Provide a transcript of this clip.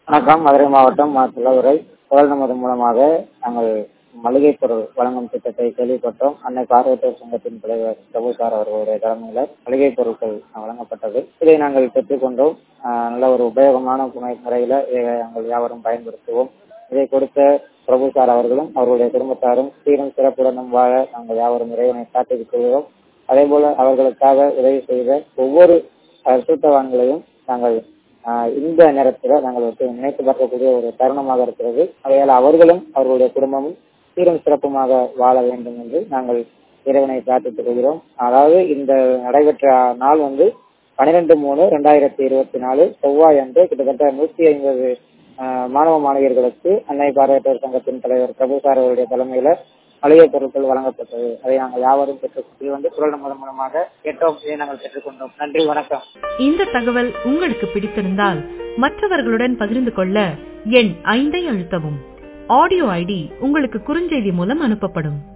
வணக்கம் மதுரை மாவட்டம் மாத்துள்ளதுரை குரல் நமது மூலமாக நாங்கள் மளிகை பொருள் வழங்கும் திட்டத்தை கேள்விப்பட்டோம் அன்னை பார்வையற்றோர் சங்கத்தின் தலைவர் பிரபு சார் அவர்களுடைய தலைமையில மளிகை பொருட்கள் வழங்கப்பட்டது இதை நாங்கள் பெற்றுக்கொண்டோம் ஆஹ் நல்ல ஒரு உபயோகமான முறை- முறையில இதை நாங்கள் யாவரும் பயன்படுத்துவோம் இதை கொடுத்த பிரபு சார் அவர்களும் அவர்களுடைய குடும்பத்தாரும் சீரும் சிறப்புடனும் வாழ நாங்கள் யாவரும் இறைவனை காத்திருக் கொள்கிறோம் அதே போல அவர்களுக்காக உதவி செய்த ஒவ்வொரு அசுத்தவான்களையும் நாங்கள் ஆஹ் இந்த நேரத்துல நாங்கள் வந்து நினைத்து பார்க்கக்கூடிய ஒரு தருணமாக இருக்கிறது அதையால் அவர்களும் அவர்களுடைய குடும்பமும் சீரும் சிறப்புமாக வாழ வேண்டும் என்று நாங்கள் இறைவனை பிரார்த்தித்துக் கொள்கிறோம் அதாவது இந்த நடைபெற்ற நாள் வந்து பனிரெண்டு மூணு ரெண்டாயிரத்தி இருபத்தி நாலு செவ்வாய் அன்று கிட்டத்தட்ட நூத்தி ஐம்பது ஆஹ் மாணவ மாணவியர்களுக்கு அன்னை பார்வையற்றோர் சங்கத்தின் தலைவர் பிரபு சார் அவருடைய தலைமையில மளிகை பொருட்கள் வழங்கப்பட்டது அதை நாங்கள் யாவரும் பெற்று இது வந்து குரல் நமது மூலமாக கேட்டோம் இதை நாங்கள் பெற்றுக்கொண்டோம் நன்றி வணக்கம் இந்த தகவல் உங்களுக்கு பிடித்திருந்தால் மற்றவர்களுடன் பகிர்ந்து கொள்ள எண் ஐந்தை அழுத்தவும் ஆடியோ ஐடி உங்களுக்கு குறுஞ்செய்தி மூலம் அனுப்பப்படும்